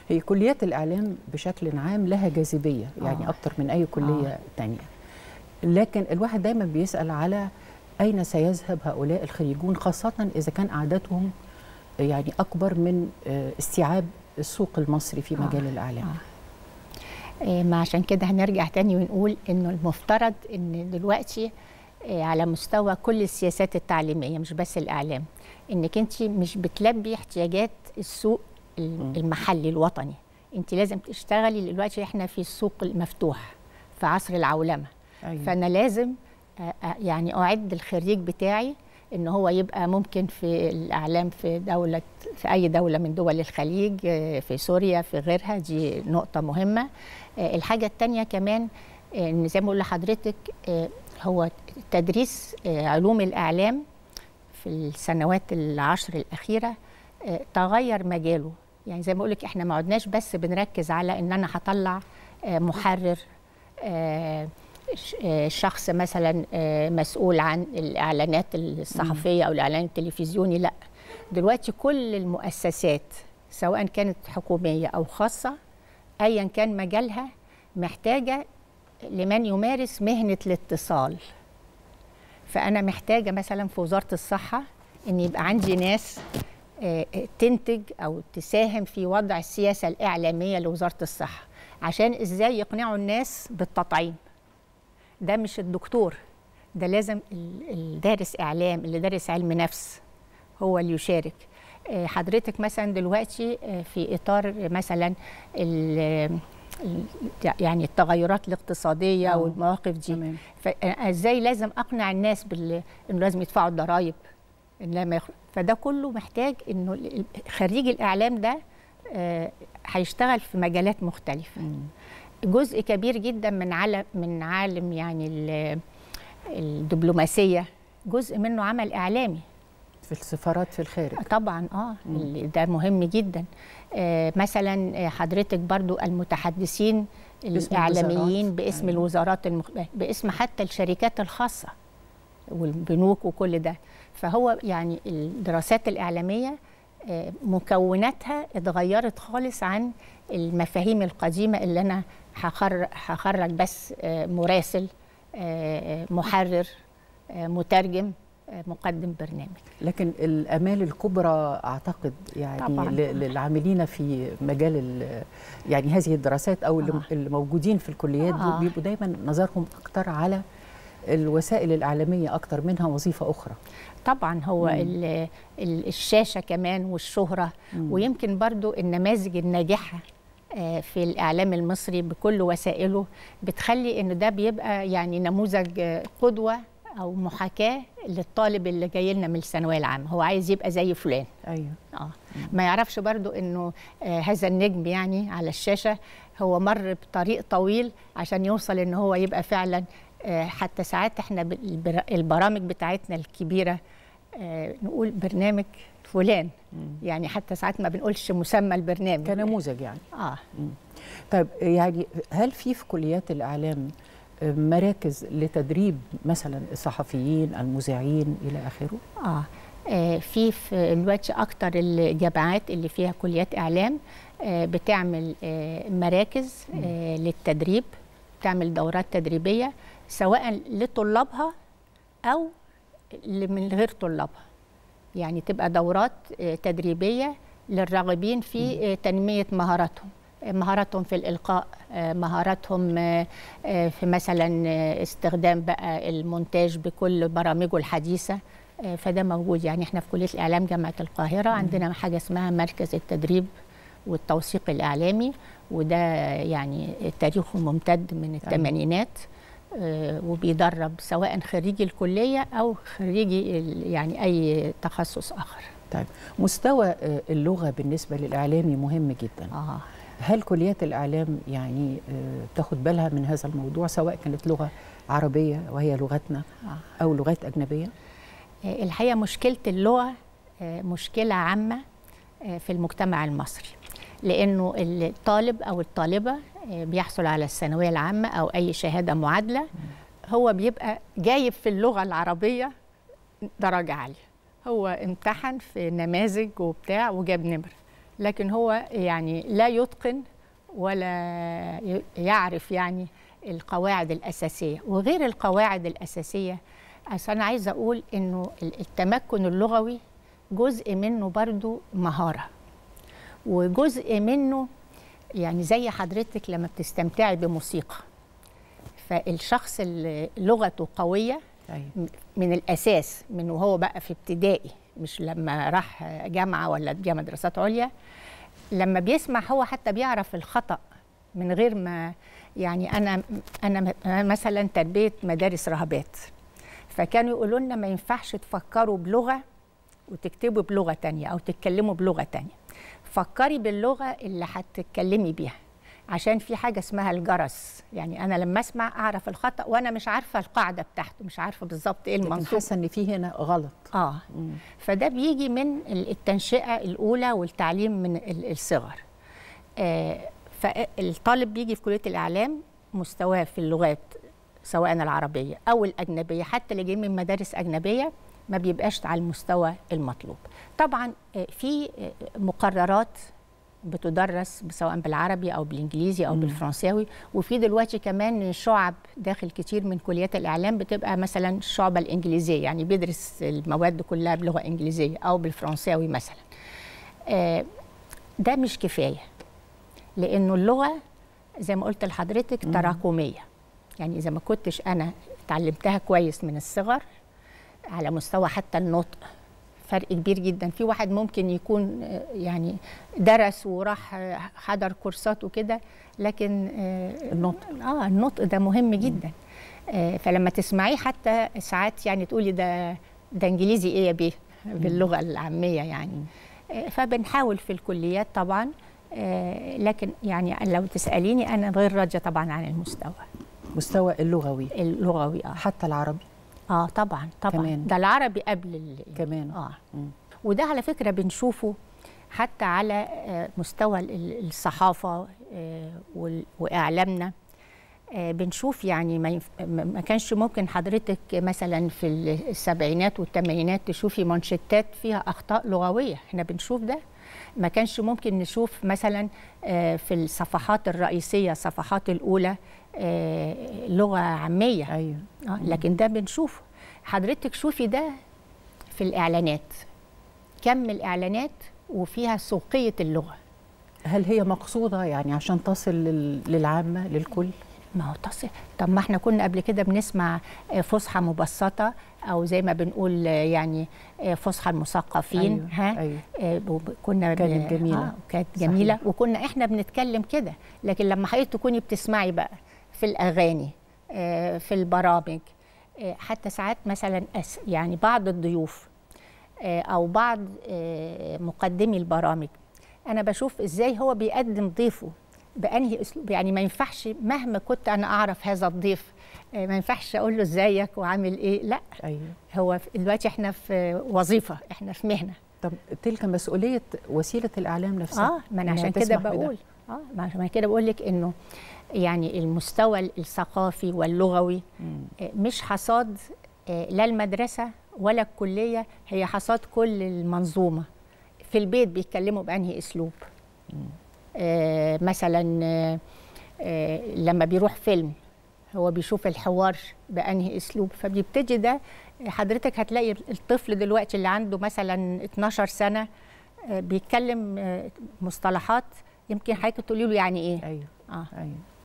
هي كليات الاعلام بشكل عام لها جاذبيه يعني آه. اكتر من اي كليه آه. تانية لكن الواحد دايما بيسال على اين سيذهب هؤلاء الخريجون خاصه اذا كان اعدادهم يعني اكبر من آه، استيعاب السوق المصري في آه. مجال الاعلام آه، ما عشان كده هنرجع تاني ونقول انه المفترض ان دلوقتي آه، على مستوى كل السياسات التعليميه مش بس الاعلام انك انت مش بتلبي احتياجات السوق ال- المحلي الوطني انت لازم تشتغلي دلوقتي احنا في السوق المفتوح في عصر العولمه أيوة. فانا لازم آه، آه، يعني اعد الخريج بتاعي ان هو يبقى ممكن في الاعلام في دوله في اي دوله من دول الخليج آه، في سوريا في غيرها دي نقطه مهمه آه، الحاجه الثانيه كمان آه، ان زي ما بقول لحضرتك آه، هو تدريس آه، علوم الاعلام في السنوات العشر الاخيره آه، تغير مجاله يعني زي ما بقول لك احنا ما عدناش بس بنركز على ان انا هطلع آه، محرر آه، ش- آه، شخص مثلا آه، مسؤول عن الاعلانات الصحفيه او الاعلان التلفزيوني لا دلوقتي كل المؤسسات سواء كانت حكوميه او خاصه ايا كان مجالها محتاجه لمن يمارس مهنه الاتصال فانا محتاجه مثلا في وزاره الصحه ان يبقى عندي ناس آه، آه، تنتج او تساهم في وضع السياسه الاعلاميه لوزاره الصحه عشان ازاي يقنعوا الناس بالتطعيم ده مش الدكتور ده لازم ال- الدارس اعلام اللي دارس علم نفس هو اللي يشارك آه، حضرتك مثلا دلوقتي آه، في اطار مثلا ال- ال- يعني التغيرات الاقتصاديه آه. والمواقف دي تمام. فازاي لازم اقنع الناس بال... انه لازم يدفعوا الضرائب ان لما يخ... فده كله محتاج انه ال- خريج الاعلام ده آه، هيشتغل في مجالات مختلفه جزء كبير جدا من عالم من عالم يعني ال- الدبلوماسيه جزء منه عمل اعلامي في السفارات في الخارج طبعا اه اللي ده مهم جدا آه مثلا آه، حضرتك برضو المتحدثين باسم الاعلاميين الوزارات. باسم أيوة. الوزارات المخ... باسم حتى الشركات الخاصه والبنوك وكل ده فهو يعني الدراسات الاعلاميه آه، مكوناتها اتغيرت خالص عن المفاهيم القديمه اللي انا هخرج هخرج بس آه، مراسل آه، آه، محرر آه، مترجم آه، مقدم برنامج لكن الامال الكبرى اعتقد يعني طبعاً. ل- للعاملين في مجال ال- يعني هذه الدراسات او اللي آه. اللي موجودين في الكليات دول آه. بيبقوا دايما نظرهم اكتر على الوسائل الاعلاميه اكتر منها وظيفه اخرى طبعا هو ال- ال- الشاشه كمان والشهره ويمكن برضو النماذج الناجحه آه، في الاعلام المصري بكل وسائله بتخلي ان ده بيبقى يعني نموذج آه، قدوه او محاكاه للطالب اللي جاي لنا من الثانويه العامه هو عايز يبقى زي فلان ايوه اه ما يعرفش برضو انه آه هذا النجم يعني على الشاشه هو مر بطريق طويل عشان يوصل ان هو يبقى فعلا آه حتى ساعات احنا بالبر- البرامج بتاعتنا الكبيره آه نقول برنامج فلان يعني حتى ساعات ما بنقولش مسمى البرنامج كنموذج يعني اه طيب يعني هل في في كليات الاعلام مراكز لتدريب مثلا الصحفيين المذيعين الى اخره اه آه، في في دلوقتي اكتر الجامعات اللي فيها كليات اعلام آه، بتعمل آه، مراكز آه، للتدريب بتعمل دورات تدريبيه سواء لطلابها او ل- من غير طلابها يعني تبقى دورات آه، تدريبيه للراغبين في آه، تنميه مهاراتهم آه، مهاراتهم في الالقاء آه، مهاراتهم آه، آه، في مثلا آه، استخدام بقى المونتاج بكل برامجه الحديثه آه، فده موجود يعني احنا في كليه الاعلام جامعه القاهره عندنا حاجه اسمها مركز التدريب والتوثيق الاعلامي وده يعني تاريخه ممتد من الثمانينات آه، وبيدرب سواء خريجي الكليه او خريجي ال- يعني اي تخصص اخر طيب مستوى آه، اللغه بالنسبه للاعلامي مهم جدا اه هل كليات الاعلام يعني آه، تاخد بالها من هذا الموضوع سواء كانت لغه عربيه وهي لغتنا آه. او لغات اجنبيه آه، الحقيقه مشكله اللغه آه، مشكله عامه آه، في المجتمع المصري لانه الطالب او الطالبه آه، بيحصل على الثانويه العامه او اي شهاده معادله هو بيبقى جايب في اللغه العربيه درجه عاليه هو امتحن في نماذج وبتاع وجاب نمره لكن هو يعني لا يتقن ولا ي- يعرف يعني القواعد الأساسية وغير القواعد الأساسية أصل أنا عايزة أقول إنه ال- التمكن اللغوي جزء منه برضو مهارة وجزء منه يعني زي حضرتك لما بتستمتعي بموسيقى فالشخص اللي لغته قوية ايوه من الاساس من وهو بقى في ابتدائي مش لما راح جامعه ولا جامعه دراسات عليا لما بيسمع هو حتى بيعرف الخطا من غير ما يعني انا انا أنا مثلا تربيه مدارس راهبات فكانوا يقولوا لنا ما ينفعش تفكروا بلغه وتكتبوا بلغه تانية او تتكلموا بلغه تانية فكري باللغه اللي هتتكلمي بيها عشان في حاجه اسمها الجرس يعني انا لما اسمع اعرف الخطا وانا مش عارفه القاعده بتاعته مش عارفه بالظبط ايه لكن المنصوب حاسه ان في هنا غلط اه فده بيجي من ال- التنشئه الاولى والتعليم من ال- الصغر آه فالطالب بيجي في كليه الاعلام مستواه في اللغات سواء العربيه او الاجنبيه حتى اللي جايين من مدارس اجنبيه ما بيبقاش على المستوى المطلوب طبعا آه، في آه، مقررات بتدرس سواء بالعربي او بالانجليزي او مم. بالفرنساوي وفي دلوقتي كمان شعب داخل كتير من كليات الاعلام بتبقى مثلا الشعبه الانجليزيه يعني بيدرس المواد كلها بلغه انجليزيه او بالفرنساوي مثلا آه، ده مش كفايه لانه اللغه زي ما قلت لحضرتك تراكميه يعني اذا ما كنتش انا اتعلمتها كويس من الصغر على مستوى حتى النطق فرق كبير جدا في واحد ممكن يكون آه، يعني درس وراح آه، حضر كورسات وكده لكن آه، النطق اه النطق ده مهم جدا آه فلما تسمعيه حتى ساعات يعني تقولي ده ده انجليزي ايه يا بيه باللغه العاميه يعني آه فبنحاول في الكليات طبعا آه لكن يعني لو تساليني انا غير راضيه طبعا عن المستوى مستوى اللغوي اللغوي اه حتى العربي اه طبعا طبعا كمان. ده العربي قبل ال- كمان اه مم. وده على فكره بنشوفه حتى على آه، مستوى ال- ال- الصحافه آه، وال- واعلامنا آه، بنشوف يعني ما, ينف... ما ما كانش ممكن حضرتك مثلا في السبعينات والثمانينات تشوفي مانشيتات فيها اخطاء لغويه احنا بنشوف ده ما كانش ممكن نشوف مثلا آه، في الصفحات الرئيسيه الصفحات الاولى آه، لغه عاميه ايوه آه لكن ده بنشوفه حضرتك شوفي ده في الإعلانات كم الإعلانات وفيها سوقية اللغة هل هي مقصوده يعني عشان تصل لل- للعامه للكل ما هو تصل طب ما احنا كنا قبل كده بنسمع آه، فصحى مبسطة أو زي ما بنقول آه، يعني آه، فصحى المثقفين أيوة، ها أيوة. آه، وب- كنا ب- كانت جميلة. آه كانت صحيح. جميلة وكنا احنا بنتكلم كده لكن لما حضرتك تكوني بتسمعي بقى في الأغاني آه، في البرامج آه، حتى ساعات مثلا أس- يعني بعض الضيوف آه، او بعض آه، مقدمي البرامج انا بشوف ازاي هو بيقدم ضيفه بانهي اسلوب يعني ما ينفعش مهما كنت انا اعرف هذا الضيف آه، ما ينفعش اقول له ازيك وعامل ايه لا ايوه هو في- دلوقتي احنا في وظيفه احنا في مهنه طب تلك مسؤوليه وسيله الاعلام نفسها اه ما انا إنها عشان كده تسمح بده. بقول اه ما عشان كده بقول لك انه يعني المستوى الثقافي واللغوي مم. آه، مش حصاد آه، لا المدرسه ولا الكليه هي حصاد كل المنظومه في البيت بيتكلموا بانهي اسلوب آه، مثلا آه، آه، لما بيروح فيلم هو بيشوف الحوار بانهي اسلوب فبيبتدي ده حضرتك هتلاقي الطفل دلوقتي اللي عنده مثلا 12 سنه آه، بيتكلم آه، مصطلحات يمكن حضرتك تقولي له يعني ايه ايوه اه ايوه